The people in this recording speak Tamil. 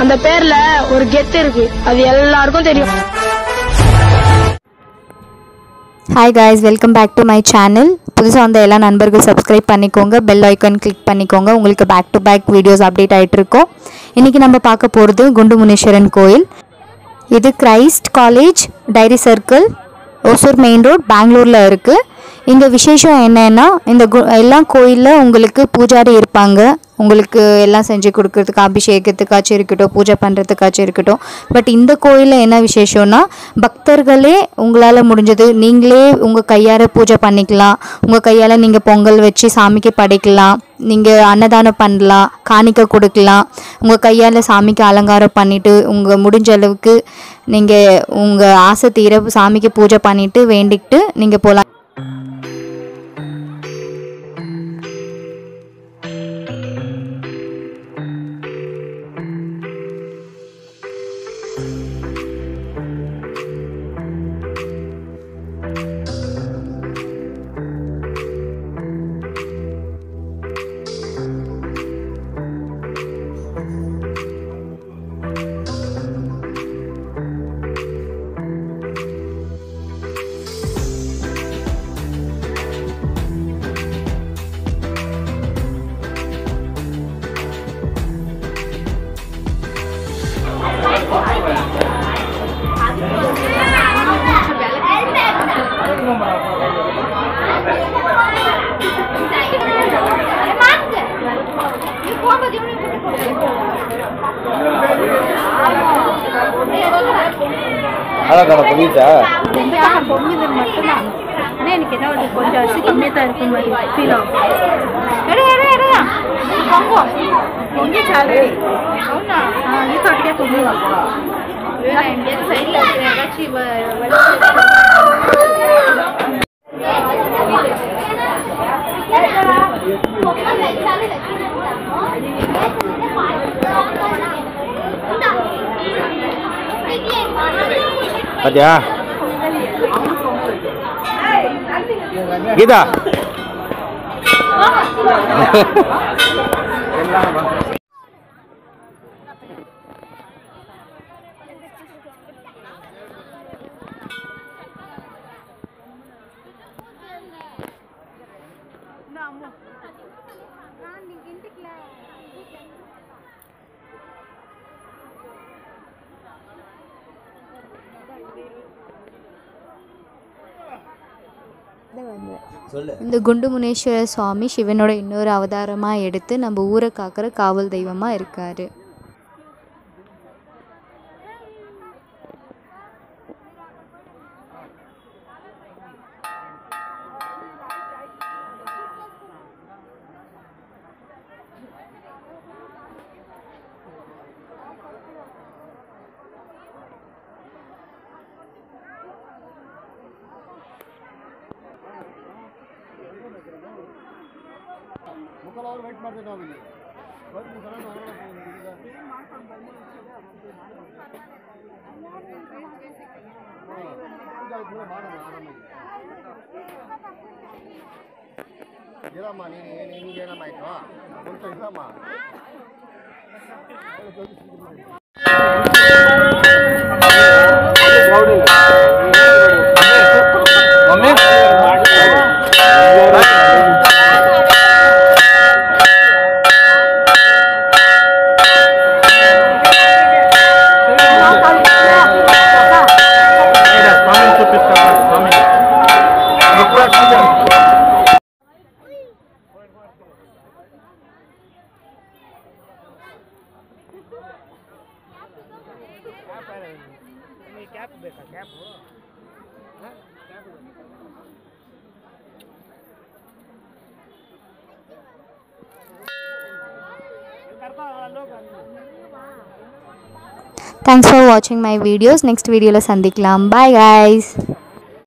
அந்த பேர்ல ஒரு கெத்து இருக்கு அது எல்லாருக்கும் தெரியும் hi guys welcome back to my channel புதுசாக வந்த எல்லா நண்பர்கள் சப்ஸ்கிரைப் பண்ணிக்கோங்க பெல் ஐக்கான் கிளிக் பண்ணிக்கோங்க உங்களுக்கு back to back videos update ஆகிட்டு இருக்கோம் இன்றைக்கி நம்ம பார்க்க போகிறது குண்டு முனீஸ்வரன் கோயில் இது Christ College Dairy Circle Hosur main road பெங்களூரில் இருக்குது இங்கே விசேஷம் என்னன்னா இந்த கு எல்லா கோயிலில் உங்களுக்கு பூஜாரி இருப்பாங்க உங்களுக்கு எல்லாம் செஞ்சு கொடுக்கறதுக்கு அபிஷேகத்துக்காச்சும் இருக்கட்டும் பூஜை பண்ணுறதுக்காச்சும் இருக்கட்டும் பட் இந்த கோயிலில் என்ன விசேஷம்னா பக்தர்களே உங்களால் முடிஞ்சது நீங்களே உங்கள் கையால் பூஜை பண்ணிக்கலாம் உங்கள் கையால் நீங்கள் பொங்கல் வச்சு சாமிக்கு படைக்கலாம் நீங்கள் அன்னதானம் பண்ணலாம் காணிக்கை கொடுக்கலாம் உங்கள் கையால் சாமிக்கு அலங்காரம் பண்ணிவிட்டு உங்கள் முடிஞ்ச அளவுக்கு நீங்கள் உங்கள் ஆசை தீர சாமிக்கு பூஜை பண்ணிவிட்டு வேண்டிக்கிட்டு நீங்கள் போகலாம் அதான் கடை புரியுதா பொங்குது மட்டும்தான் ஆனால் எனக்கு என்ன ஒரு கொஞ்சம் அரிசி கம்மியாக தான் இருக்கும் மாதிரி ஃபீல் ஆகும் எடு எடு எடுங்க பொங்கும் பொங்கி சாலரி అవునా ఈ తోటకే పొంగి సైడ్లో ఏదాச்சும் பாத்தியா கீதா சொல்லு இந்த குண்டு முனேஸ்வர சுவாமி சிவனோட இன்னொரு அவதாரமாக எடுத்து நம்ம ஊரை காக்கிற காவல் தெய்வமாக இருக்கார் ಇರಮ್ಮ ನೀನು ನಿನ್ಗೆ ಏನಮ್ಮ ಆಯ್ತು ಒಂದು ಇರಮ್ಮ தேங்க்ஸ் ஃபார் வாட்சிங் மை வீடியோஸ் நெக்ஸ்ட் வீடியோவில் சந்திக்கலாம் பாய் guys